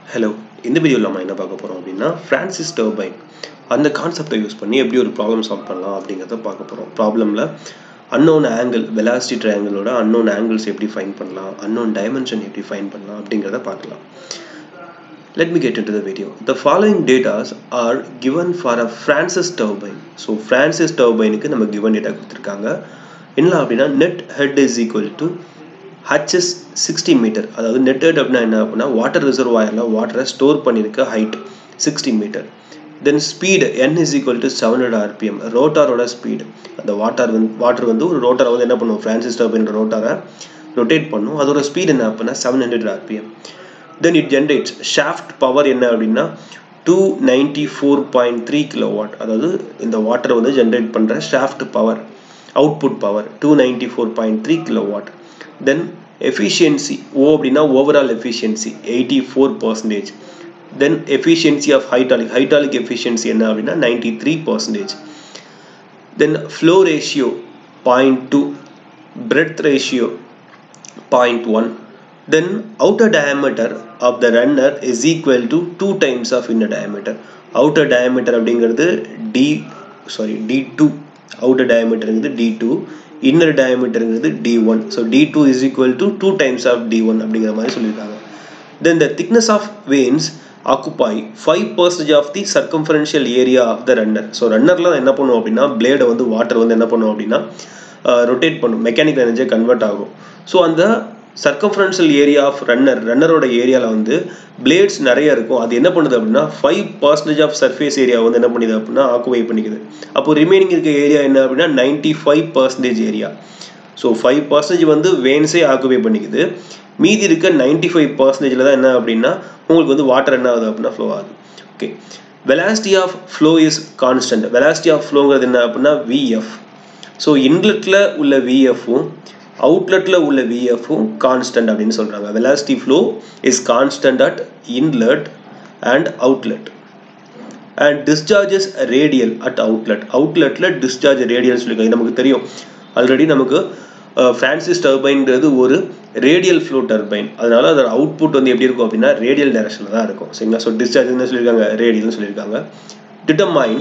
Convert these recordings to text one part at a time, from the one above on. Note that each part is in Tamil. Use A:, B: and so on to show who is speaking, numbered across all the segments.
A: ஹலோ இந்த வீடியோவில் நம்ம என்ன பார்க்க போகிறோம் அப்படின்னா ஃப்ரான்சிஸ் டர்பைன் அந்த கான்செப்டை யூஸ் பண்ணி எப்படி ஒரு ப்ராப்ளம் சால்வ் பண்ணலாம் அப்படிங்கிறத பார்க்க போகிறோம் ப்ராப்ளமில் அன்னோன் ஆங்கிள் வெலாசிட்டி ட்ரையாங்கிளோட அன்னோன் ஆங்கிள்ஸ் எப்படி ஃபைன் பண்ணலாம் அன்னோன் டைமென்ஷன் எப்படி ஃபைன் பண்ணலாம் அப்படிங்கிறத பார்க்கலாம் let me get into the video the following data are given for a francis turbine so francis turbine-க்கு நம்ம given data கொடுத்துருக்காங்க என்ன அப்படின்னா net head is equal to hs 60 metre அதாவது net head அப்படின்னா என்ன அப்படின்னா வாட்டர் ரிசர்வாயரில் வாட்டரை ஸ்டோர் பண்ணியிருக்க height 60 metre then speed n is equal to 700 rpm ரோட்டாரோட ஸ்பீடு அந்த வாட்டர் வந்து வாட்டர் வந்து ஒரு ரோட்டரை வந்து என்ன பண்ணும் ஃப்ரான்சிஸ் டர்பைன் ரோட்டாரை ரொட்டேட் பண்ணும் அதோட ஸ்பீடு என்ன அப்படின்னா seven hundred RPM then it generates shaft power என்ன அப்படின்னா two ninety four point three kilo watt அதாவது இந்த வாட்டரை வந்து ஜென்ரேட் பண்ணுற shaft power output power two ninety four point three kilo watt then efficiency O அப்படின்னா overall efficiency eighty four percentage then efficiency of hydraulic hydraulic efficiency என்ன அப்படின்னா ninety three percentage then flow ratio point two breadth ratio point one then outer diameter of the runner is equal to 2 times of inner diameter outer diameter அப்படிங்கிறது d sorry d2 outer diameter ங்கிறது d2 inner diameter ங்கிறது d1 so d2 is equal to 2 times of d1 அப்படிங்கிற மாதிரி சொல்லியிருக்காங்க then the thickness of veins occupy 5 percentage of the circumferential area of the runner so ரன்னர்ல என்ன பண்ணுவோம் அப்படின்னா பிளேடை வந்து வாட்டர் வந்து என்ன பண்ணுவோம் அப்படின்னா ரொட்டேட் பண்ணும் மெக்கானிக்கல் எனர்ஜியை கன்வெர்ட் ஆகும் ஸோ அந்த சர்க்கம்ஃபரன்ஷியல் ஏரியா ஆஃப் ரன்னர் ரன்னரோட ஏரியாவில் வந்து பிளேட்ஸ் நிறைய இருக்கும் அது என்ன பண்ணுது அப்படின்னா five percentage of surface area வந்து என்ன பண்ணுது அப்படின்னா ஆக்குபை பண்ணிக்குது அப்போ ரிமைனிங் இருக்க ஏரியா என்ன அப்படின்னா ninety five percentage area so five percentage வந்து வேன்ஸே ஆக்குபை பண்ணிக்குது மீதி இருக்க நைன்டி ஃபைவ் பர்சன்டேஜில் தான் என்ன அப்படின்னா உங்களுக்கு வந்து வாட்டர் என்ன ஆகுது அப்படின்னா ஃப்ளோ ஆகுது okay velocity of flow is constant velocity of ஃப்ளோங்கிறது என்ன அப்படின்னா விஎஃப் ஸோ இன்லெட்டில் உள்ள விஎஃப்பும் அவுட்லெட்டில் உள்ள விஎஃப்பும் கான்ஸ்டன்ட் அப்படின்னு சொல்கிறாங்க velocity flow is constant at inlet and outlet and discharges radial at outlet அவுட்லெட்டில் டிஸ்சார்ஜ் ரேடியல் சொல்லியிருக்காங்க நமக்கு தெரியும் ஆல்ரெடி நமக்கு ஃப்ரான்சிஸ் டர்பைன்றது ஒரு ரேடியல் ஃப்ளோ டர்பைன் அதனால அதோட அவுட்புட் வந்து எப்படி இருக்கும் அப்படின்னா ரேடியல் டைரக்ஷனில் தான் இருக்கும் சரிங்களா ஸோ டிஸ்சார்ஜ் என்ன சொல்லியிருக்காங்க ரேடியல்னு சொல்லியிருக்காங்க determine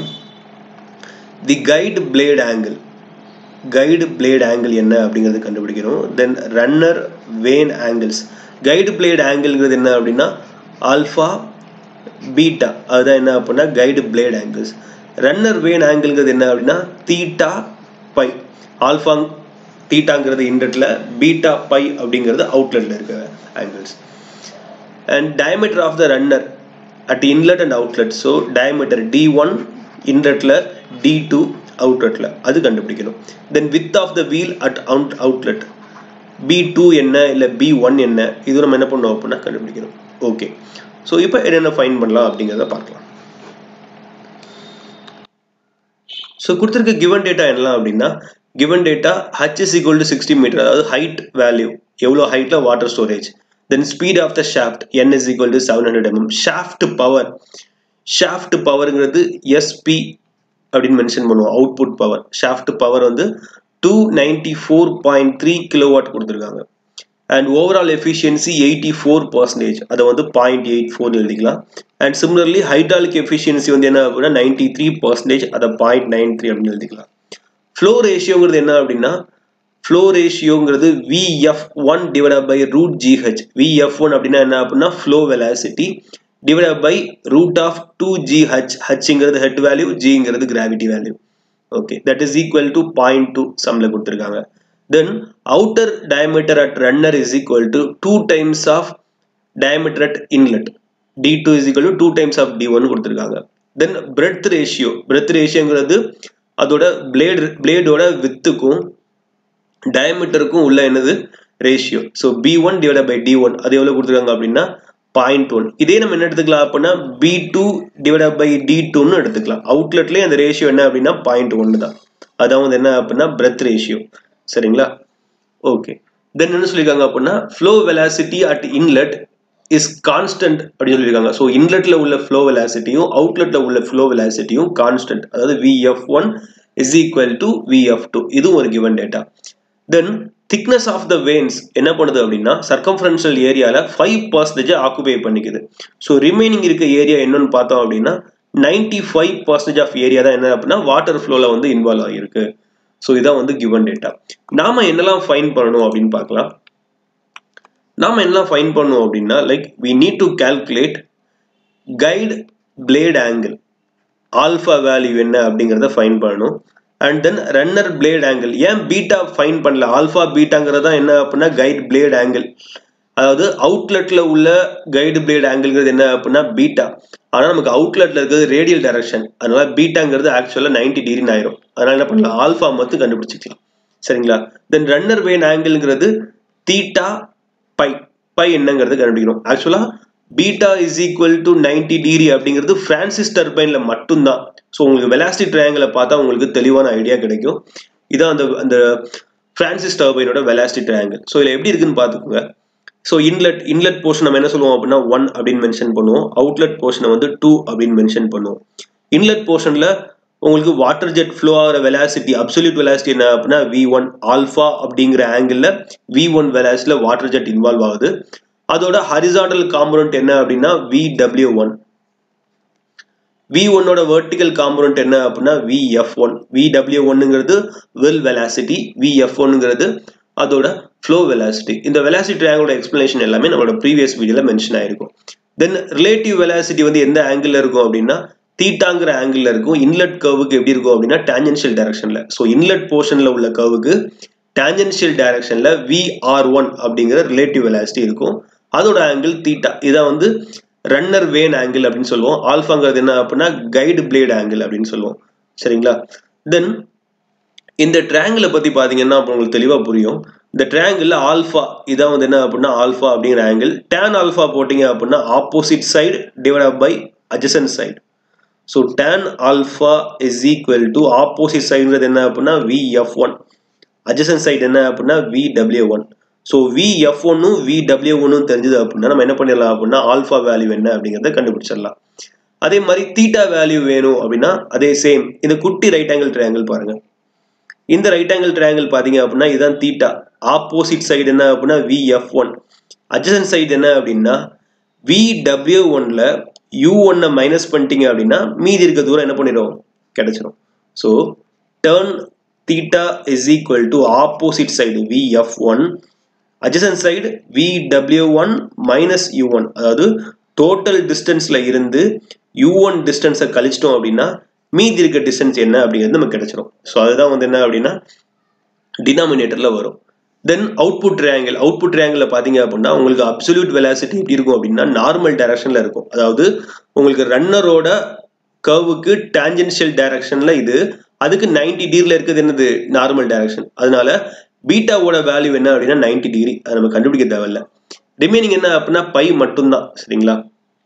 A: the guide blade angle guide blade angle என்ன அப்படிங்கிறது கண்டுபிடிக்கணும் then runner vane angles guide blade ஆங்கிள்ங்கிறது என்ன அப்படின்னா ஆல்ஃபா பீட்டா அதுதான் என்ன அப்படின்னா guide blade angles runner vane ஆங்கிள்ங்கிறது என்ன அப்படின்னா தீட்டா பை ஆல்ஃபா தீட்டாங்கிறது இன்லெட்டில் பீட்டா பை அப்படிங்கிறது அவுட்லெட்டில் இருக்க angles and diameter of the runner at inlet and outlet so diameter D one இன்லெட்டில் டி டூ அவுட்லெட்டில் அது கண்டுபிடிக்கணும் then width of the wheel at out outlet B two என்ன இல்லை பி ஒன் என்ன இது நம்ம என்ன பண்ணோம் அப்படின்னா கண்டுபிடிக்கணும் ஓகே ஸோ இப்போ என்னென்ன ஃபைன் பண்ணலாம் அப்படிங்கிறத பார்க்கலாம் ஸோ கொடுத்துருக்க கிவன் டேட்டா என்ன அப்படின்னா given data H is equal to sixty metre அதாவது ஹைட் வேல்யூ எவ்வளோ ஹைட்டில் water storage then speed of the shaft N is equal to seven hundred MM shaft power shaft பவருங்கிறது எஸ்பி அப்படின்னு மென்ஷன் பண்ணுவோம் அவுட்புட் பவர் ஷாஃப்ட் பவர் வந்து two ninety four point three kilowatt கொடுத்துருக்காங்க and overall efficiency eighty four percentage அதை வந்து பாயிண்ட் எயிட் ஃபோர் எழுதிக்கலாம் அண்ட் சிமிலர்லி ஹைட்ராலிக் எஃபிஷியன்சி வந்து என்ன அப்படின்னா நைன்டி த்ரீ பர்சன்டேஜ் அதை பாயிண்ட் நைன் த்ரீ அப்படின்னு எழுதிக்கலாம் ஃப்ளோ ரேஷியோங்கிறது என்ன அப்படின்னா ஃப்ளோ ரேஷியோங்கிறது VF one divide by root GH VF one அப்படின்னா என்ன அப்படின்னா flow velocity divided by root of 2g h hங்கிறது head value gங்கிறது gravity value okay that is equal to 0.2 சம்ல கொடுத்திருக்காங்க then outer diameter at runner is equal to 2 times of diameter at inlet d2 is equal to 2 times of d1 கொடுத்திருக்காங்க then breadth ratio breadth ratioங்கிறது அதோட blade bladeோட வித்துக்கும் diameterக்கும் உள்ள என்னது ratio so B one divide by D one அது எவ்வளோ கொடுத்துருக்காங்க அப்படின்னா பாயிண்ட் ஒன் இதே நம்ம என்ன எடுத்துக்கலாம் அப்படின்னா B two divide by D டூன்னு எடுத்துக்கலாம் அவுட்லெட்லேயே அந்த ரேஷியோ என்ன அப்படின்னா பாயிண்ட் ஒன்று தான் அதான் வந்து என்ன அப்படின்னா பிரெத் ரேஷியோ சரிங்களா ஓகே தென் என்ன சொல்லியிருக்காங்க அப்படின்னா flow velocity at inlet is constant அப்படின்னு சொல்லியிருக்காங்க ஸோ இன்லெட்டில் உள்ள ஃப்ளோ வெலாசிட்டியும் அவுட்லெட்டில் உள்ள ஃப்ளோ வெலாசிட்டியும் கான்ஸ்டன்ட் அதாவது VF one is equal to VF two இதுவும் ஒரு given data then thickness of the vanes என்ன பண்ணுது அப்படின்னா சர்க்கம்ஃபரன்ஷியல் ஏரியாவில் ஃபைவ் பர்சன்டேஜ் ஆக்குபை பண்ணிக்குது ஸோ ரிமைனிங் இருக்க ஏரியா என்னன்னு பார்த்தோம் அப்படின்னா ninety five percentage of area தான் என்ன அப்படின்னா வாட்டர் ஃப்ளோவில் வந்து இன்வால்வ் ஆகிருக்கு ஸோ இதான் வந்து கிவன் டேட்டா நாம என்னெல்லாம் ஃபைன் பண்ணணும் அப்படின்னு பார்க்கலாம் நாம என்னெல்லாம் ஃபைன் பண்ணணும் அப்படின்னா like we need to calculate guide blade angle alpha value என்ன அப்படிங்கிறத ஃபைன் பண்ணணும் and then runner blade angle ஏன் பீட்டா ஃபைன் பண்ணல ஆல்ஃபா பீட்டாங்கிறது தான் என்ன அப்படின்னா கைட் பிளேட் ஆங்கிள் அதாவது அவுட்லெட்ல உள்ள கைடு பிளேட் ஆங்கிள்ங்கிறது என்ன அப்படின்னா பீட்டா ஆனால் நமக்கு அவுட்லெட்ல இருக்கிறது ரேடியல் டைரக்ஷன் அதனால பீட்டாங்கிறது ஆக்சுவலாக நைன்டி டிகிரின்னு ஆயிரும் அதனால என்ன பண்ணலாம் ஆல்ஃபா மட்டும் கண்டுபிடிச்சிக்கலாம் சரிங்களா தென் ரன்னர் வேன் ஆங்கிள்ங்கிறது தீட்டா பை பை என்னங்கிறது கண்டுபிடிக்கணும் ஆக்சுவலாக beta is equal to ninety degree அப்படிங்கிறது பிரான்சிஸ் டர்பைன்ல மட்டும்தான் ஸோ உங்களுக்கு வெலாசிட்டி ட்ரையாங்கிளை பார்த்தா உங்களுக்கு தெளிவான ஐடியா கிடைக்கும் இதான் அந்த அந்த பிரான்சிஸ் டர்பைனோட வெலாசிட்டி ட்ரையாங்கிள் ஸோ இதில் எப்படி இருக்குன்னு பார்த்துக்கோங்க ஸோ இன்லெட் இன்லெட் போர்ஷன் நம்ம என்ன சொல்லுவோம் அப்படின்னா ஒன் அப்படின்னு மென்ஷன் பண்ணுவோம் அவுட்லெட் போர்ஷனை வந்து டூ அப்படின்னு மென்ஷன் பண்ணுவோம் இன்லெட் போர்ஷனில் உங்களுக்கு வாட்டர் ஜெட் ஃப்ளோ ஆகிற வெலாசிட்டி அப்சல்யூட் வெலாசிட்டி என்ன அப்படின்னா வி ஒன் ஆல்ஃபா அப்படிங்கிற ஆங்கிளில் வி ஒன் வெலாசிட்டியில் வாட்டர் ஜெட் இன்வால்வ் ஆகுது அதோட ஹரிசாண்டல் காம்பனண்ட் என்ன அப்படின்னா வி டபிள்யூ ஒன் வி ஒன்னோட வெர்டிக்கல் காம்பனண்ட் என்ன அப்படின்னா V F one V W ஒன்னுங்கிறது வில் வெலாசிட்டி வி எஃப் ஒன்னுங்கிறது அதோட ஃப்ளோ வெலாசிட்டி இந்த வெலாசிட்டி ட்ரையாங்கோட எக்ஸ்பிளேஷன் எல்லாமே நம்மளோட ப்ரீவியஸ் வீடியோல மென்ஷன் ஆயிருக்கும் தென் ரிலேட்டிவ் வெலாசிட்டி வந்து எந்த ஆங்கிள் இருக்கும் அப்படின்னா தீட்டாங்கிற ஆங்கிள் இருக்கும் இன்லெட் கர்வுக்கு எப்படி இருக்கும் அப்படின்னா டேஞ்சென்ஷியல் டைரக்ஷன்ல ஸோ இன்லெட் போர்ஷன்ல உள்ள கர்வுக்கு டேஞ்சென்ஷியல் டைரக்ஷன்ல வி ஆர் ஒன் அப்படிங்கிற ரிலேட்டிவ் வெலாசிட்டி இருக்கும் அதோட ஆங்கிள் தீட்டா இதான் வந்து ரன்னர் வேன் ஆங்கிள் அப்படின்னு சொல்லுவோம் ஆல்ஃபாங்கிறது என்ன அப்படின்னா கைடு பிளேட் ஆங்கிள் அப்படின்னு சொல்லுவோம் சரிங்களா தென் இந்த ட்ரையாங்கிளை பத்தி பாத்தீங்கன்னா அப்போ உங்களுக்கு தெளிவா புரியும் இந்த ட்ரையாங்கிள் ஆல்ஃபா இதான் வந்து என்ன அப்படின்னா ஆல்ஃபா அப்படிங்கிற ஆங்கிள் டேன் ஆல்ஃபா போட்டீங்க அப்படின்னா opposite side divide by adjacent side so tan alpha is equal to opposite சைடுங்கிறது என்ன அப்படின்னா V F one adjacent side என்ன அப்படின்னா V W one so V F ஒன்னும் வி டபிள்யூ ஒன்னும் தெரிஞ்சது அப்படின்னா நம்ம என்ன பண்ணிடலாம் அப்படின்னா ஆல்ஃபா வேல்யூ என்ன அப்படிங்கிறத கண்டுபிடிச்சிடலாம் அதே மாதிரி தீட்டா வேல்யூ வேணும் அப்படின்னா அதே சேம் இந்த குட்டி ரைட் ஆங்கிள் ட்ரையாங்கிள் பாருங்க இந்த ரைட் ஆங்கிள் ட்ரையாங்கிள் பார்த்தீங்க அப்படின்னா இதுதான் தீட்டா ஆப்போசிட் சைடு என்ன அப்படின்னா V F one adjacent side என்ன அப்படின்னா வி டபிள்யூ ஒன்ல யூ ஒன்னை மைனஸ் பண்ணிட்டீங்க அப்படின்னா மீதி இருக்க தூரம் என்ன பண்ணிடும் கிடைச்சிரும் so tan theta is equal to opposite side V F one adjacent side V W one minus U one அதாவது டோட்டல் டிஸ்டன்ஸ்ல இருந்து யூ ஒன் டிஸ்டன்ஸை கழிச்சிட்டோம் அப்படின்னா மீதி இருக்க டிஸ்டன்ஸ் என்ன அப்படிங்கிறது நமக்கு கிடைச்சிரும் ஸோ அதுதான் வந்து என்ன அப்படின்னா டினாமினேட்டர்ல வரும் then output triangle output triangle பார்த்தீங்க அப்படின்னா உங்களுக்கு அப்சல்யூட் வெலாசிட்டி எப்படி இருக்கும் அப்படின்னா நார்மல் டைரக்ஷன்ல இருக்கும் அதாவது உங்களுக்கு ரன்னரோட கர்வுக்கு டான்ஜென்ஷியல் டைரக்ஷன்ல இது அதுக்கு நைன்டி டிகிரில இருக்குது என்னது நார்மல் டைரக்ஷன் அதனால பீட்டாவோட வேல்யூ என்ன அப்படின்னா நைன்டி டிகிரி அதை நம்ம கண்டுபிடிக்க தேவையில்ல ரிமைனிங் என்ன அப்படின்னா பை மட்டும்தான் சரிங்களா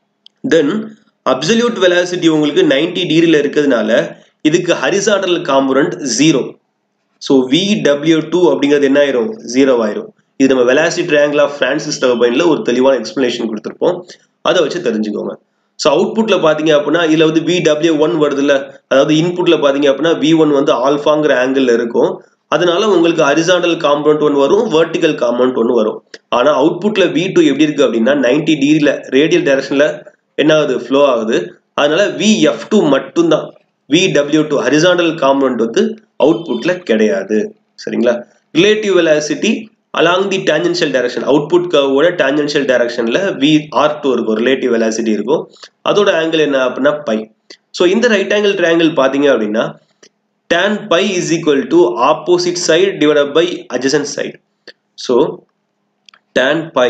A: தென் அப்சல்யூட் வெலாசிட்டி உங்களுக்கு நைன்டி டிகிரியில் இருக்கிறதுனால இதுக்கு horizontal component zero so V W two அப்படிங்கிறது என்ன ஆயிரும் ஜீரோ ஆயிரும் இது நம்ம வெலாசிட்டி ட்ரையாங்கிள் ஆஃப் பிரான்சிஸ் டர்பைன்ல ஒரு தெளிவான எக்ஸ்பிளனேஷன் கொடுத்துருப்போம் அதை வச்சு தெரிஞ்சுக்கோங்க ஸோ அவுட்புட்ல பாத்தீங்க அப்படின்னா இதுல வந்து வி டபிள்யூ ஒன் வருதுல்ல அதாவது இன்புட்ல பாத்தீங்க அப்படின்னா வி ஒன் வந்து ஆல்ஃபாங்கிற ஆங்கிள் இருக்கும் அதனால உங்களுக்கு ஹரிசாண்டல் காம்பனண்ட் ஒன்று வரும் வெர்டிக்கல் காம்பனண்ட் ஒன்று வரும் ஆனா அவுட்புட்ல வி டூ எப்படி இருக்கு அப்படின்னா நைன்டி டிகிரில ரேடியல் டைரக்ஷன்ல என்ன ஆகுது ஃப்ளோ ஆகுது அதனால வி எஃப் டூ மட்டும்தான் V W two horizontal component வந்து அவுட்புட்ல கிடையாது சரிங்களா relative velocity along the tangential direction output கர்வோட டேஞ்சென்ஷியல் டைரக்ஷன்ல வி ஆர் டூ இருக்கும் ரிலேட்டிவ் வெலாசிட்டி இருக்கும் அதோட ஆங்கிள் என்ன அப்படின்னா பை ஸோ இந்த ரைட் ஆங்கிள் ட்ரையாங்கிள் பார்த்தீங்க அப்படின்னா tan pi is equal to opposite side divided by adjacent side. So tan pi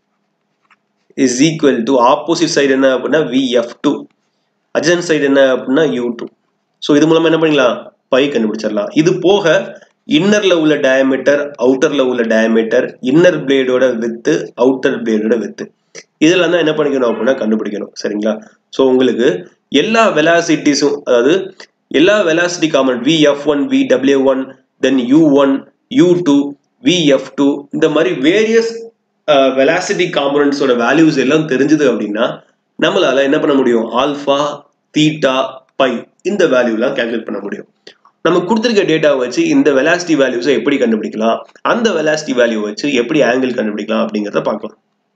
A: is equal to opposite side என்ன அப்படின்னா VF2 adjacent side என்ன அப்படின்னா U2 ஸோ இது மூலமா என்ன பண்ணிக்கலாம் பை கண்டுபிடிச்சிடலாம் இது போக இன்னர்ல உள்ள டயமீட்டர் அவுட்டர்ல உள்ள டயமீட்டர் இன்னர் பிளேடோட வித்து அவுட்டர் பிளேடோட வித்து இதெல்லாம் தான் என்ன பண்ணிக்கணும் அப்படின்னா கண்டுபிடிக்கணும் சரிங்களா ஸோ உங்களுக்கு எல்லா வெலாசிட்டிஸும் அதாவது எல்லா velocity component V F one V W one then U one U two V F two இந்த மாதிரி வேரியஸ் வெலாசிட்டி காம்பனண்ட்ஸோட வேல்யூஸ் எல்லாம் தெரிஞ்சது அப்படின்னா நம்மளால என்ன பண்ண முடியும் ஆல்ஃபா தீட்டா பை இந்த வேல்யூலாம் கேல்குலேட் பண்ண முடியும் நம்ம கொடுத்துருக்க டேட்டாவை வச்சு இந்த வெலாசிட்டி வேல்யூஸை எப்படி கண்டுபிடிக்கலாம் அந்த வெலாசிட்டி வேல்யூ வச்சு எப்படி ஆங்கிள் கண்டுபிடிக்கலாம் அப்படிங்கிறத பார்க்கலாம்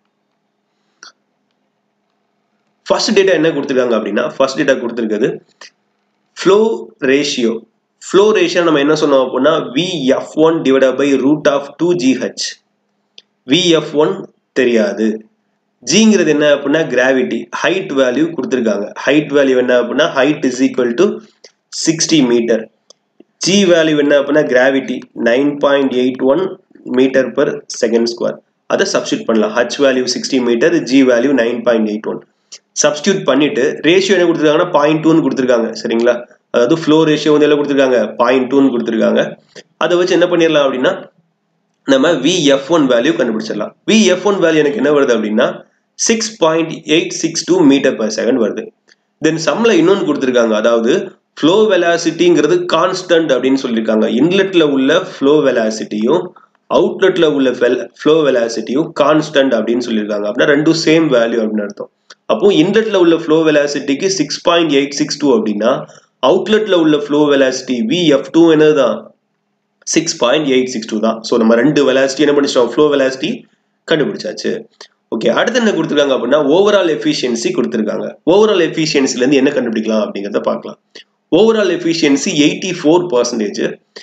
A: ஃபர்ஸ்ட் டேட்டா என்ன கொடுத்துருக்காங்க அப்படின்னா ஃபர்ஸ்ட் டேட்டா கொடுத்துருக்கிறது ஃப்ளோ ரேஷியோ ஃப்ளோ ரேஷியோ நம்ம என்ன சொன்னோம் அப்படின்னா VF one divide by root of two GH VF one தெரியாது ஜிங்கிறது என்ன அப்படின்னா கிராவிட்டி ஹைட் வேல்யூ கொடுத்துருக்காங்க ஹைட் வேல்யூ என்ன அப்படின்னா height is equal to sixty metre G value என்ன அப்படின்னா gravity nine point eight one metre per second square அதை சப்ஸ்டியூட் பண்ணலாம் H value sixty metre G value nine point eight one substitute பண்ணிட்டு ரேஷியோ என்ன கொடுத்துருக்காங்கன்னா பாயிண்ட் டூன்னு கொடுத்துருக்காங்க சரிங்களா அதாவது ஃப்ளோ ரேஷியோ வந்து எல்லாம் கொடுத்துருக்காங்க பாயிண்ட் டூன்னு கொடுத்துருக்காங்க அதை வச்சு என்ன பண்ணிடலாம் அப்படின்னா நம்ம விஎஃப் ஒன் வேல்யூ கண்டுபிடிச்சிடலாம் விஎஃப் ஒன் வேல்யூ எனக்கு என்ன வருது அப்படின்னா six point eight six two metre per second வருது தென் சம்ல இன்னொன்று கொடுத்துருக்காங்க அதாவது ஃப்ளோ வெலாசிட்டிங்கிறது கான்ஸ்டன்ட் அப்படின்னு சொல்லியிருக்காங்க இன்லெட்ல உள்ள ஃப்ளோ வெலாசிட்டியும் அவுட்லெட்ல உள்ள ஃப்ளோ வெலாசிட்டியும் கான்ஸ்டன்ட் அப்படின்னு சொல்லியிருக்காங்க அப்படின்னா ரெண்டும் சேம் வேல்யூ அப்படின்னு அர்த்தம் அப்போ இன்லெட்ல உள்ள ஃப்ளோ வெலாசிட்டிக்கு six point eight six two அப்படின்னா அவுட்லெட்ல உள்ள flow velocity V F two என்னதுதான் six point eight six two தான் ஸோ நம்ம ரெண்டு வெலாசிட்டி என்ன பண்ணிச்சோம் ஃப்ளோ வெலாசிட்டி கண்டுபிடிச்சாச்சு ஓகே அடுத்து என்ன கொடுத்துருக்காங்க அப்படின்னா ஓவரால் எஃபிஷியன்சி கொடுத்துருக்காங்க ஓவரால் எஃபிஷியன்சிலேருந்து என்ன கண்டுபிடிக்கலாம் அப்படிங்கிறத பார்க்கலாம் overall efficiency eighty four percentage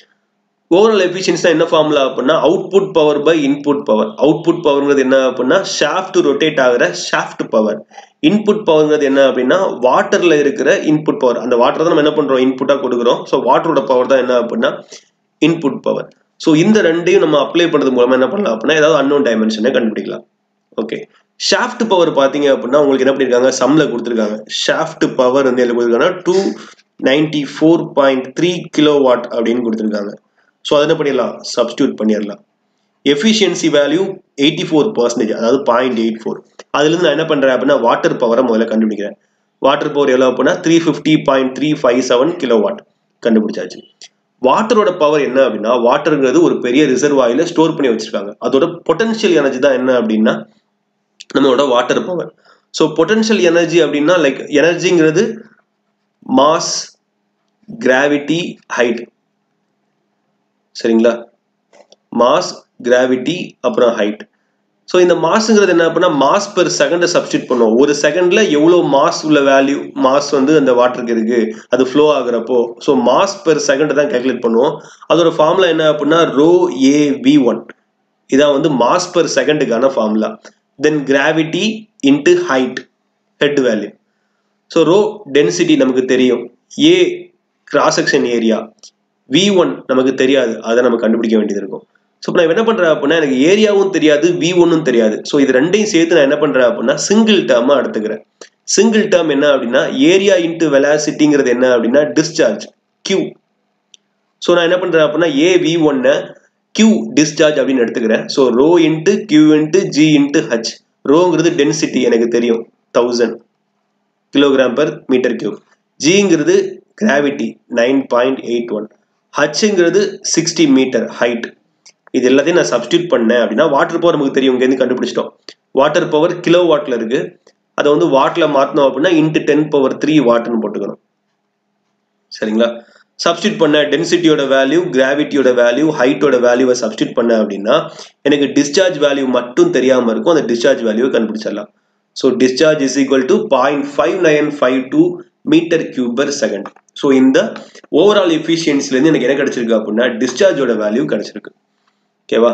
A: overall efficiency என்ன ஃபார்முலா அப்படின்னா output power by input power output பவர்ங்கிறது என்ன அப்படின்னா ஷாஃப்ட் ரொட்டேட் ஆகிற ஷாஃப்ட் பவர் இன்புட் பவர்ங்கிறது என்ன அப்படின்னா வாட்டர்ல இருக்கிற இன்புட் பவர் அந்த வாட்டர் தான் நம்ம என்ன பண்றோம் இன்புட்டா கொடுக்குறோம் ஸோ வாட்டரோட பவர் தான் என்ன அப்படின்னா இன்புட் பவர் ஸோ இந்த ரெண்டையும் நம்ம அப்ளை பண்ணுறது மூலமா என்ன பண்ணலாம் அப்படின்னா ஏதாவது அன்னோன் டைமென்ஷனை கண்டுபிடிக்கலாம் ஓகே ஷாஃப்ட் பவர் பார்த்தீங்க அப்படின்னா உங்களுக்கு என்ன பண்ணியிருக்காங்க சம்ல கொடுத்துருக்காங்க ஷாஃப்ட் பவர் வந்து என்ன கொடுத்துருக்காங்கன்னா two ninety four point three kilo watt அப்படின்னு கொடுத்துருக்காங்க ஸோ அதை என்ன பண்ணிடலாம் சப்ஸ்டியூட் பண்ணிடலாம் efficiency value eighty four percentage அதாவது பாயிண்ட் எயிட் ஃபோர் அதுலேருந்து நான் என்ன பண்ணுறேன் அப்படின்னா வாட்டர் பவரை முதல்ல கண்டுபிடிக்கிறேன் வாட்டர் பவர் எவ்வளோ அப்படின்னா three fifty point three five seven kilo watt கண்டுபிடிச்சாச்சு வாட்டரோட பவர் என்ன அப்படின்னா வாட்டருங்கிறது ஒரு பெரிய ரிசர்வாயில் ஸ்டோர் பண்ணி வச்சிருக்காங்க அதோட பொட்டன்ஷியல் எனர்ஜி தான் என்ன அப்படின்னா நம்மளோட water power so potential energy அப்படின்னா லைக் எனர்ஜிங்கிறது மாஸ் கிராவிட்டி ஹைட் சரிங்களா மாஸ் கிராவிட்டி அப்புறம் ஹைட் ஸோ இந்த மாஸுங்கிறது என்ன அப்படின்னா மாஸ் பெர் செகண்டை சப்ஸ்டியூட் பண்ணுவோம் ஒரு செகண்ட்ல எவ்வளோ மாஸ் உள்ள வேல்யூ மாஸ் வந்து அந்த வாட்டருக்கு இருக்கு அது ஃப்ளோ ஆகுறப்போ ஸோ மாஸ் பெர் செகண்ட் தான் கேல்குலேட் பண்ணுவோம் அதோட ஃபார்முலா என்ன அப்படின்னா ரோ ஏ வி ஒன் இதான் வந்து மாஸ் பெர் செகண்டுக்கான formula then gravity into height head value so rho density நமக்கு தெரியும் A cross section area V one நமக்கு தெரியாது அதை நம்ம கண்டுபிடிக்க வேண்டியது இருக்கும் ஸோ இப்போ நான் என்ன பண்ணுறேன் அப்படின்னா எனக்கு ஏரியாவும் தெரியாது வி ஒன்னும் தெரியாது ஸோ இது ரெண்டையும் சேர்த்து நான் என்ன பண்ணுறேன் அப்படின்னா சிங்கிள் டேர்மாக எடுத்துக்கிறேன் சிங்கிள் டேர்ம் என்ன அப்படின்னா ஏரியா இன்ட்டு வெலாசிட்டிங்கிறது என்ன அப்படின்னா டிஸ்சார்ஜ் கியூ ஸோ நான் என்ன பண்ணுறேன் அப்படின்னா ஏ வி ஒன்னை கியூ டிஸ்சார்ஜ் அப்படின்னு எடுத்துக்கிறேன் so rho into Q into G into H ரோங்கிறது டென்சிட்டி எனக்கு தெரியும் thousand kilogram per metre cube ஜிங்கிறது gravity nine point eight one ஹச்சுங்கிறது சிக்ஸ்டி மீட்டர் ஹைட் இது எல்லாத்தையும் நான் சப்ஸ்டியூட் பண்ணேன் அப்படின்னா வாட்டர் பவர் நமக்கு தெரியும் இங்கேருந்து கண்டுபிடிச்சிட்டோம் வாட்டர் பவர் கிலோ வாட்ல இருக்கு அதை வந்து வாட்ல மாற்றணும் அப்படின்னா இன்ட்டு டென் பவர் த்ரீ வாட்னு போட்டுக்கணும் சரிங்களா சப்ஸ்டியூட் பண்ண டென்சிட்டியோட வேல்யூ கிராவிட்டியோட வேல்யூ ஹைட்டோட வேல்யூவை சப்ஸ்டியூட் பண்ண அப்படின்னா எனக்கு டிஸ்சார்ஜ் வேல்யூ மட்டும் தெரியாமல் இருக்கும் அந்த டிஸ்சார்ஜ் வேல்யூவை கண்டுபிடிச்சிடலாம் so discharge is equal to point five nine five two metre cube per second so இந்த ஓவரால் எஃபிஷியன்சிலேருந்து எனக்கு என்ன கிடைச்சிருக்கு அப்படின்னா டிஸ்சார்ஜோட வேல்யூ கிடைச்சிருக்கு ஓகேவா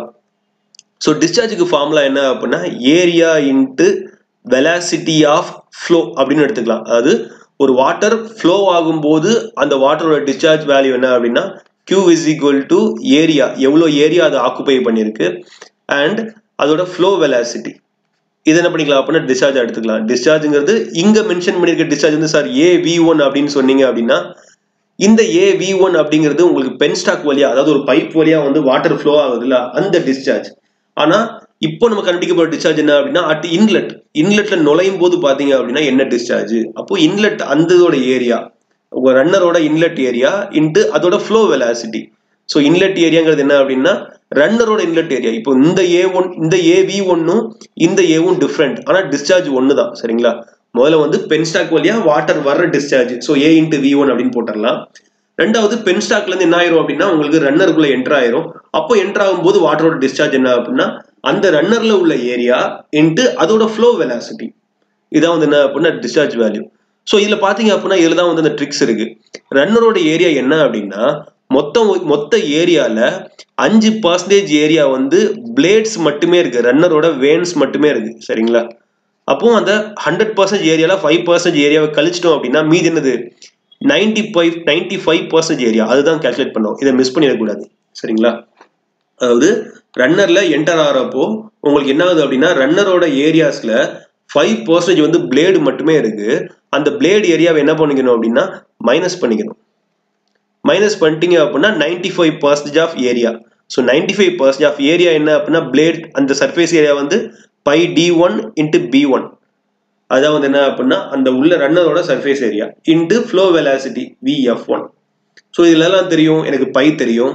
A: ஸோ டிஸ்சார்ஜுக்கு ஃபார்முலா என்ன அப்படின்னா area into velocity of flow அப்படின்னு எடுத்துக்கலாம் அதாவது ஒரு வாட்டர் ஃப்ளோ ஆகும்போது அந்த வாட்டரோட டிஸ்சார்ஜ் வேல்யூ என்ன அப்படின்னா Q is equal to area எவ்வளோ ஏரியா அதை ஆக்குபை பண்ணியிருக்கு அண்ட் அதோட ஃப்ளோ வெலாசிட்டி இது என்ன பண்ணிக்கலாம் அப்படின்னா டிஸ்சார்ஜ் எடுத்துக்கலாம் டிஸ்சார்ஜுங்கிறது இங்கே மென்ஷன் பண்ணியிருக்க டிஸ்சார்ஜ் வந்து சார் ஏ வி ஒன் அப்படின்னு சொன்னீங்க அப்படின்னா இந்த ஏ வி ஒன் அப்படிங்கிறது உங்களுக்கு பென் ஸ்டாக் வழியா அதாவது ஒரு பைப் வழியா வந்து வாட்டர் ஃப்ளோ ஆகுதுல்ல அந்த டிஸ்சார்ஜ் ஆனா இப்போ நம்ம கண்டுபிடிக்கப்பட்ட டிஸ்சார்ஜ் என்ன அப்படின்னா அட் இன்லெட் இன்லெட்ல நுழையும் போது பாத்தீங்க அப்படின்னா என்ன டிஸ்சார்ஜ் அப்போ இன்லெட் அந்ததோட ஏரியா உங்க ரன்னரோட இன்லெட் ஏரியா இன்ட்டு அதோட ஃப்ளோ வெலாசிட்டி ஸோ இன்லெட் ஏரியாங்கிறது என்ன அப்படின்னா ரன்னரோட இன்லெட் ஏரியா இப்போ இந்த ஏ ஒன் இந்த ஏ வி ஒன்னும் இந்த ஏவும் டிஃப்ரெண்ட் ஆனால் டிஸ்சார்ஜ் ஒன்று தான் சரிங்களா முதல்ல வந்து பென்ஸ்டாக் வழியா வாட்டர் வர்ற discharge so A into V one அப்படின்னு போட்டுடலாம் ரெண்டாவது பென் ஸ்டாக்ல இருந்து என்ன ஆயிரும் அப்படின்னா உங்களுக்கு ரன்னருக்குள்ள என்டர் ஆயிரும் அப்போ என்டர் ஆகும்போது வாட்டரோட டிஸ்சார்ஜ் என்ன அப்படின்னா அந்த ரன்னர்ல உள்ள ஏரியா இன்ட்டு அதோட ஃப்ளோ வெலாசிட்டி இதான் வந்து என்ன அப்படின்னா டிஸ்சார்ஜ் வேல்யூ ஸோ இதுல பாத்தீங்க அப்படின்னா இதுல தான் வந்து அந்த ட்ரிக்ஸ் இருக்கு ரன்னரோட ஏரியா என்ன அப்படின்னா மொத்தம் மொத்த ஏரியால அஞ்சு பர்சன்டேஜ் ஏரியா வந்து பிளேட்ஸ் மட்டுமே இருக்கு ரன்னரோட வேன்ஸ் மட்டுமே இருக்கு சரிங்களா அப்போ அந்த ஹண்ட்ரட் பர்சன்டேஜ் ஏரியால ஃபைவ் பர்சன்டேஜ் ஏரியாவை கழிச்சிட்டோம் அப்படின்னா மீதி என்னது ninety five ninety five percentage area அதுதான் கேல்குலேட் பண்ணோம் இதை மிஸ் பண்ணிடக்கூடாது சரிங்களா அதாவது ரன்னர்ல என்டர் ஆகிறப்போ உங்களுக்கு என்ன ஆகுது அப்படின்னா ரன்னரோட ஏரியாஸ்ல ஃபைவ் பர்சன்டேஜ் வந்து பிளேடு மட்டுமே இருக்கு அந்த பிளேடு ஏரியாவை என்ன பண்ணிக்கணும் அப்படின்னா மைனஸ் பண்ணிக்கணும் மைனஸ் பண்ணிட்டீங்க அப்படின்னா ninety five percentage of area so ninety five percentage of area என்ன அப்படின்னா பிளேட் அந்த சர்ஃபேஸ் ஏரியா வந்து pi D one into B one அதான் வந்து என்ன அப்படின்னா அந்த உள்ள ரன்னரோட surface area into flow velocity VF one so இதுலலாம் தெரியும் எனக்கு பை தெரியும்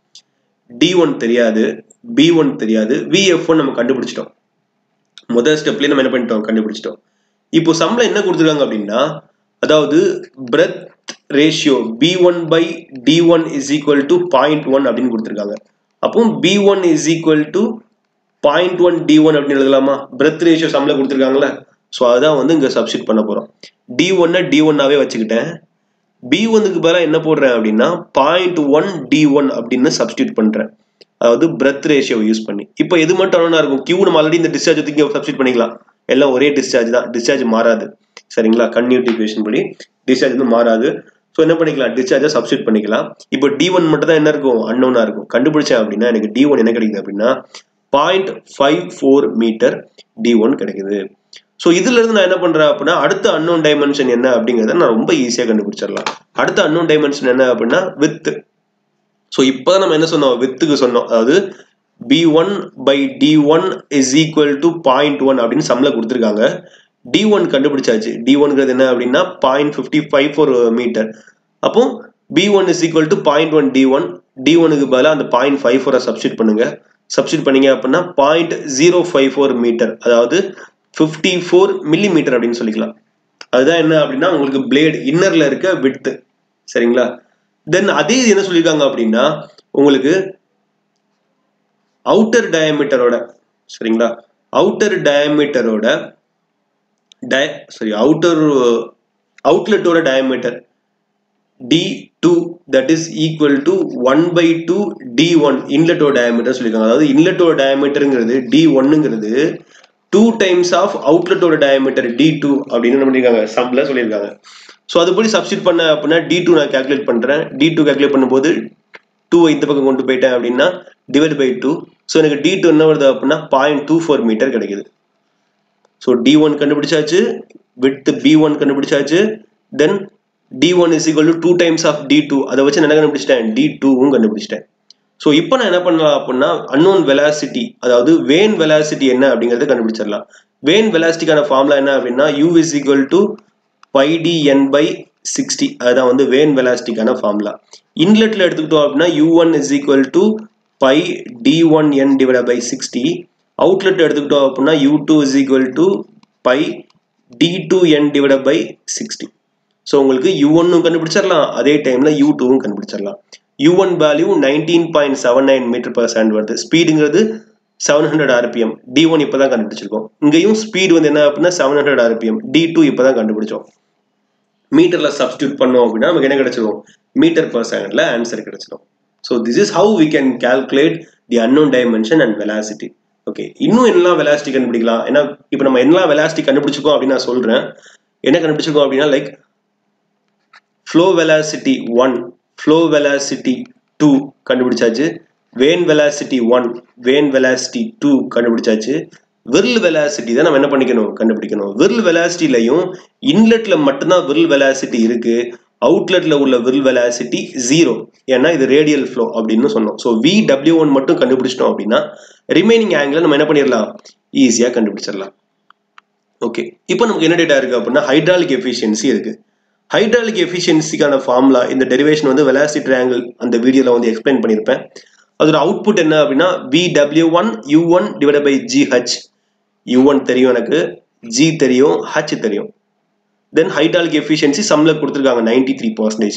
A: டி ஒன் தெரியாது பி ஒன் தெரியாது விஎஃப் ஒன் நம்ம கண்டுபிடிச்சிட்டோம் முதல் ஸ்டெப்லேயே நம்ம என்ன பண்ணிட்டோம் கண்டுபிடிச்சிட்டோம் இப்போ சம்பளம் என்ன கொடுத்துருக்காங்க அப்படின்னா அதாவது breadth ratio B one by D one is equal to point one அப்படின்னு கொடுத்துருக்காங்க அப்போ B one is equal to point one D one அப்படின்னு எழுதலாமா பிரெத் ரேஷியோ சம்பளம் கொடுத்துருக்காங்களே ஸோ அதான் வந்து இங்கே சப்ஸ்டிட் பண்ண போகிறோம் டி ஒன்னை டி ஒன்னாவே வச்சுக்கிட்டேன் பி ஒன்னுக்கு பதிலாக என்ன போடுறேன் அப்படின்னா பாயிண்ட் ஒன் டி ஒன் அப்படின்னு சப்ஸ்டியூட் பண்ணுறேன் அதாவது பிரெத் ரேஷியோ யூஸ் பண்ணி இப்போ எது மட்டும் ஒன்றா இருக்கும் கியூ நம்ம ஆல்ரெடி இந்த டிஸ்சார்ஜ் தூக்கி சப்ஸ்டியூட் பண்ணிக்கலாம் எல்லாம் ஒரே டிஸ்சார்ஜ் தான் டிஸ்சார்ஜ் மாறாது சரிங்களா கன்யூட்டி இக்குவேஷன் படி டிஸ்சார்ஜ் வந்து மாறாது ஸோ என்ன பண்ணிக்கலாம் டிஸ்சார்ஜை சப்ஸ்டியூட் பண்ணிக்கலாம் இப்போ டி ஒன் மட்டும் தான் என்ன இருக்கும் அன்னோனா இருக்கும் கண்டுபிடிச்சேன் அப்படின்னா எனக்கு டி ஒன் என்ன கிடைக்குது அப்படின்னா point five four metre D one கிடைக்குது ஸோ இதுல இருந்து நான் என்ன பண்றேன் அப்படின்னா அடுத்த அன்னோன் டைமென்ஷன் என்ன அப்படிங்கிறத நான் ரொம்ப ஈஸியாக கண்டுபிடிச்சிடலாம் அடுத்த அன்னோன் டைமென்ஷன் என்ன அப்படின்னா வித் ஸோ இப்போ நம்ம என்ன சொன்னோம் வித்துக்கு சொன்னோம் அதாவது B one by D one is equal to point one அப்படின்னு சம்மில் கொடுத்துருக்காங்க டி ஒன் கண்டுபிடிச்சாச்சு டி ஒன்ங்கிறது என்ன அப்படின்னா point fifty five four metre அப்போ B one is equal to point one D one D ஒனுக்கு பதிலாக அந்த பாயிண்ட் ஃபைவ் ஃபோரை சப்ஸ்டியூட் பண்ணுங்க சப்ஸ்டியூட் பண்ணீங்க அப்படின்னா point zero five four metre அதாவது ஃபிஃப்டி ஃபோர் மில்லி மீட்டர் அப்படின்னு சொல்லிக்கலாம் அதுதான் என்ன அப்படின்னா உங்களுக்கு பிளேட் இன்னர்ல இருக்க விட்த் சரிங்களா தென் அதே இது என்ன சொல்லியிருக்காங்க அப்படின்னா உங்களுக்கு அவுட்டர் டயமீட்டரோட சரிங்களா அவுட்டர் டயமீட்டரோட டய சாரி அவுட்டர் அவுட்லெட்டோட diameter D two that is equal to one by two D one இன்லெட்டோட டயமீட்டர் சொல்லியிருக்காங்க அதாவது இன்லெட்டோட டயமீட்டருங்கிறது டி ஒன்னுங்கிறது டூ டைம்ஸ் ஆஃப் அவுட்லெட்டோட டயமீட்டர் டி டூ அப்படின்னு என்ன பண்ணியிருக்காங்க சம்ல சொல்லியிருக்காங்க ஸோ அதுபடி சப்ஸ்டிட் பண்ண அப்படின்னா டி டூ நான் கேல்குலேட் பண்ணுறேன் டி டூ கேல்குலேட் பண்ணும்போது டூ இந்த பக்கம் கொண்டு போயிட்டேன் அப்படின்னா டிவைட் பை டூ ஸோ எனக்கு டி டூ என்ன வருது அப்படின்னா பாயிண்ட் டூ ஃபோர் மீட்டர் கிடைக்குது ஸோ டி ஒன் கண்டுபிடிச்சாச்சு வித் பி ஒன் கண்டுபிடிச்சாச்சு then D one is equal to two times of D two அதை வச்சு நான் என்ன கண்டுபிடிச்சிட்டேன் டி டூவும் கண்டுபிடிச்சிட்டேன் ஸோ இப்போ நான் என்ன பண்ணலாம் அப்படின்னா அன்னோன் வெலாசிட்டி அதாவது வேன் வெலாசிட்டி என்ன அப்படிங்கறத கண்டுபிடிச்சிடலாம் வேன் வெலாசிட்டிக்கான ஃபார்முலா என்ன அப்படின்னா U is equal to pi D N by sixty அதுதான் வந்து வேன் வெலாசிட்டிக்கான ஃபார்முலா இன்லெட்ல எடுத்துக்கிட்டோம் அப்படின்னா U one is equal to pi D one N divide by sixty outlet எடுத்துக்கிட்டோம் அப்படின்னா U two is equal to pi D two N divide by sixty so உங்களுக்கு யூ ஒன்னும் கண்டுபிடிச்சிடலாம் அதே டைம்ல யூ டூவும் கண்டுபிடிச்சிடலாம் U one value nineteen point seven nine metre per second வருது ஸ்பீடுங்கிறது seven hundred RPM D one இப்போ தான் கண்டுபிடிச்சிருக்கோம் இங்கேயும் ஸ்பீடு வந்து என்ன அப்படின்னா seven hundred RPM D two இப்போ தான் கண்டுபிடிச்சோம் மீட்டரில் சப்ஸ்டியூட் பண்ணோம் அப்படின்னா நமக்கு என்ன கிடைச்சிரும் மீட்டர் பர் செகண்டில் ஆன்சர் கிடைச்சிடும் so this is how we can calculate the unknown dimension and velocity okay இன்னும் என்னெல்லாம் வெலாசிட்டி கண்டுபிடிக்கலாம் ஏன்னா இப்போ நம்ம என்னெல்லாம் வெலாசிட்டி கண்டுபிடிச்சிருக்கோம் அப்படின்னு நான் சொல்கிறேன் என்ன கண்டுபிடிச்சிருக்கோம் அப்படின்னா like flow velocity one flow velocity two கண்டுபிடிச்சாச்சு vane velocity one vane velocity two கண்டுபிடிச்சாச்சு விரல் வெலாசிட்டி தான் நம்ம என்ன பண்ணிக்கணும் கண்டுபிடிக்கணும் விரல் வெலாசிட்டிலையும் இன்லெட்ல மட்டும்தான் விரல் வெலாசிட்டி இருக்கு அவுட்லெட்ல உள்ள விரல் வெலாசிட்டி ஜீரோ ஏன்னா இது ரேடியல் ஃப்ளோ அப்படின்னு சொன்னோம் ஸோ வி டபிள்யூ ஒன் மட்டும் கண்டுபிடிச்சிட்டோம் அப்படின்னா ரிமைனிங் ஆங்கிள் நம்ம என்ன பண்ணிடலாம் ஈஸியாக கண்டுபிடிச்சிடலாம் ஓகே இப்போ நமக்கு என்ன டேட்டா இருக்கு அப்படின்னா ஹைட்ராலிக் எஃபிஷியன்சி இருக்கு ஹைட்ராலிக் எஃபிஷியன்சிக்கான ஃபார்முலா இந்த டெரிவேஷன் வந்து வெலாசிட்டி ட்ரையாங்கிள் அந்த வீடியோவில் வந்து எக்ஸ்பிளைன் பண்ணியிருப்பேன் அதோட அவுட்புட் என்ன அப்படின்னா V W one U one divide by G H U one தெரியும் எனக்கு ஜி தெரியும் ஹச் தெரியும் தென் ஹைட்ராலிக் எஃபிஷியன்சி சம்ல கொடுத்துருக்காங்க ninety three percentage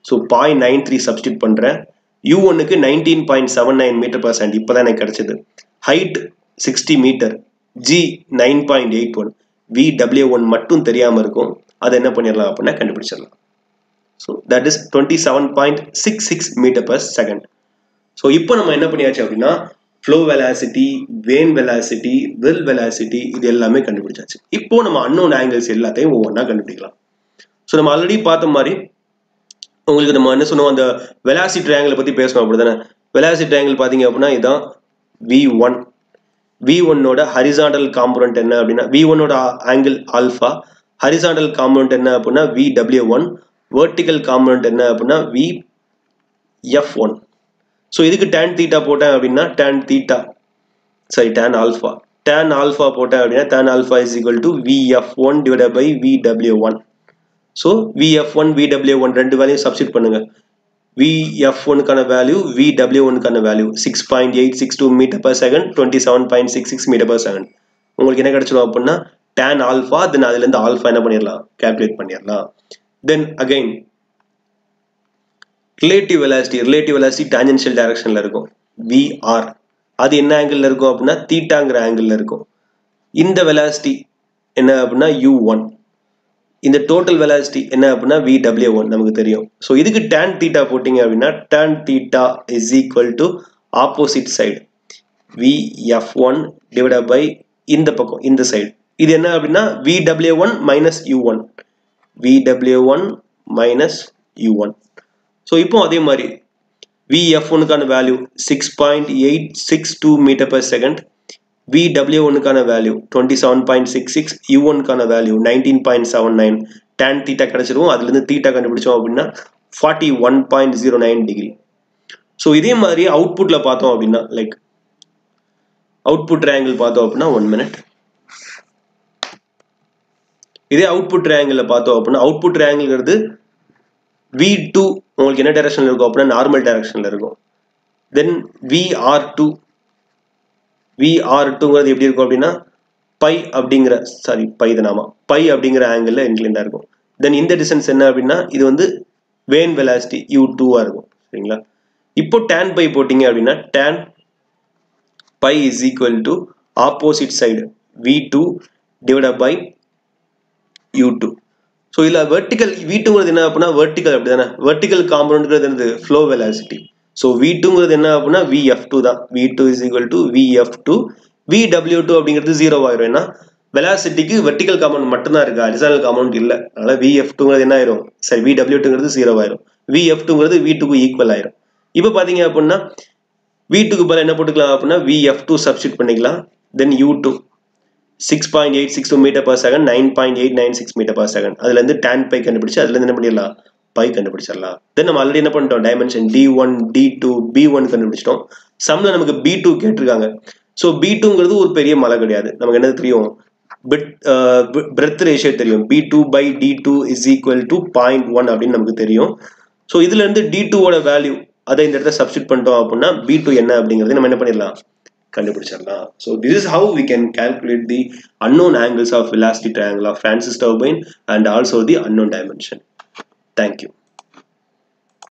A: so point nine three substitute பண்ணுறேன் யூ ஒன்னுக்கு nineteen point seven nine metre per second இப்போ தான் எனக்கு கிடைச்சது height sixty metre G nine point eight one V W one மட்டும் தெரியாமல் இருக்கும் அதை என்ன பண்ணிடலாம் அப்படின்னா கண்டுபிடிச்சிடலாம் so that is twenty seven point six six metre per second so இப்போ நம்ம என்ன பண்ணியாச்சு அப்படின்னா flow velocity vane velocity whirl velocity இது எல்லாமே கண்டுபிடிச்சாச்சு இப்போ நம்ம அன்னோன் ஆங்கிள்ஸ் எல்லாத்தையும் ஒவ்வொன்றா கண்டுபிடிக்கலாம் ஸோ நம்ம ஆல்ரெடி பார்த்த மாதிரி உங்களுக்கு நம்ம என்ன சொன்னோம் அந்த வெலாசி ட்ரையாங்கிளை பற்றி பேசணும் அப்படி தானே வெலாசி ட்ரையாங்கிள் பார்த்தீங்க அப்படின்னா இதுதான் வி ஒன் வி ஒன்னோட ஹரிசாண்டல் காம்பனண்ட் என்ன அப்படின்னா வி ஒன்னோட ஆங்கிள் ஆல்ஃபா ஹரிசாண்டல் காம்பனண்ட் என்ன அப்படின்னா V W one vertical component என்ன அப்படின்னா வி எஃப் ஒன் ஸோ இதுக்கு டேன் தீட்டா போட்டேன் அப்படின்னா tan theta sorry tan alpha tan alpha போட்டேன் அப்படின்னா tan alpha is equal to V F one divide by V W one so V F one V W one ரெண்டு வேல்யூ சப்ஸ்டிட் பண்ணுங்க வி எஃப் ஒனுக்கான வேல்யூ வி டபிள்யூ ஒனுக்கான value six point eight six two metre per second twenty seven point six six metre per second உங்களுக்கு என்ன கிடைச்சிடும் அப்படின்னா டேன் ஆல்ஃபா தென் அதுலேருந்து ஆல்ஃபா என்ன பண்ணிடலாம் கேல்குலேட் பண்ணிடலாம் then again relative velocity relative velocity tangential டைரக்ஷனில் இருக்கும் விஆர் அது என்ன ஆங்கிளில் இருக்கும் அப்படின்னா தீட்டாங்கிற ஆங்கிளில் இருக்கும் இந்த வெலாசிட்டி என்ன அப்படின்னா யூ ஒன் இந்த டோட்டல் வெலாசிட்டி என்ன அப்படின்னா வி டபிள்யூ ஒன் நமக்கு தெரியும் ஸோ இதுக்கு டேன் தீட்டா போட்டிங்க அப்படின்னா tan theta is equal to opposite side V F one divide by இந்த பக்கம் இந்த சைடு இது என்ன அப்படின்னா V W one minus U one V W one minus U one so இப்போ அதே மாதிரி வி எஃப் ஒனுக்கான value six point eight six two metre per second V W ஒனுக்கான value twenty seven point six six U ஒனுக்கான value nineteen point seven nine tan theta கிடச்சிரும் அதுலேருந்து தீட்டா கண்டுபிடிச்சோம் அப்படின்னா forty one point zero nine degree so இதே மாதிரி அவுட்புட்டில் பார்த்தோம் அப்படின்னா லைக் அவுட்புட் ட்ரையாங்கிள் பார்த்தோம் அப்படின்னா ஒன் மினிட் இதே அவுட்புட் ட்ரையாங்கிளில் பார்த்தோம் அப்படின்னா அவுட்புட் ட்ரையாங்கிள்ங்கிறது வி டூ உங்களுக்கு என்ன டைரக்ஷனில் இருக்கும் அப்படின்னா நார்மல் டைரக்ஷனில் இருக்கும் then V R two V R டூங்கிறது எப்படி இருக்கும் அப்படின்னா பை அப்படிங்கிற சாரி பை தானாமா பை அப்படிங்கிற ஆங்கிளில் இன்க்ளைண்டாக இருக்கும் தென் இந்த டிஸ்டன்ஸ் என்ன அப்படின்னா இது வந்து வேன் வெலாசிட்டி யூ டூவாக இருக்கும் சரிங்களா இப்போ டேன் பை போட்டிங்க அப்படின்னா tan phi is equal to opposite side V two divide by U two so இதில் வெர்டிக்கல் வி டூங்கிறது என்ன அப்படின்னா வெர்டிக்கல் அப்படி தானே வெர்டிக்கல் காம்பவுண்ட்ங்கிறது என்னது ஃப்ளோ வெலாசிட்டி ஸோ வி டூங்கிறது என்ன அப்படின்னா வி எஃப் டூ தான் V two is equal to V F two V W two அப்படிங்கிறது ஜீரோ ஆயிரும் ஏன்னா வெலாசிட்டிக்கு வெர்டிக்கல் காம்பவுண்ட் மட்டும்தான் இருக்கு அரிசானல் காம்பவுண்ட் இல்லை அதனால வி எஃப் டூங்கிறது என்ன ஆயிரும் சரி வி டபிள்யூ டூங்கிறது ஜீரோ ஆயிரும் வி எஃப் டூங்கிறது வி டூக்கு ஈக்குவல் ஆயிரும் இப்போ பார்த்தீங்க அப்படின்னா வி டூக்கு பதில் என்ன போட்டுக்கலாம் அப்படின்னா வி எஃப் டூ சப்ஸ்டியூட் பண்ணிக்கலாம் then U two six point eight six two metre per second nine point eight nine six metre per second அதுலேருந்து டேன் பை கண்டுபிடிச்சு அதுலேருந்து என்ன பண்ணிடலாம் பை கண்டுபிடிச்சிடலாம் தென் நம்ம ஆல்ரெடி என்ன பண்ணிட்டோம் dimension D one D two B one கண்டுபிடிச்சிட்டோம் சம்ல நமக்கு பி டூ கேட்டிருக்காங்க ஸோ பி டூங்கிறது ஒரு பெரிய மலை கிடையாது நமக்கு என்ன தெரியும் பிட் பிரெத் ரேஷியோ தெரியும் B two by D two is equal to point one அப்படின்னு நமக்கு தெரியும் ஸோ இதுல இருந்து டி டூவோட வேல்யூ அதை இந்த இடத்துல சப்ஸ்டிட் பண்ணிட்டோம் அப்படின்னா பி டூ என்ன அப்படிங்கிறது நம்ம என்ன பண்ணிடலாம் கண்டுபிடிச்சிடலாம் so this is how we can calculate the unknown angles of velocity triangle of Francis turbine and also the unknown dimension. Thank you.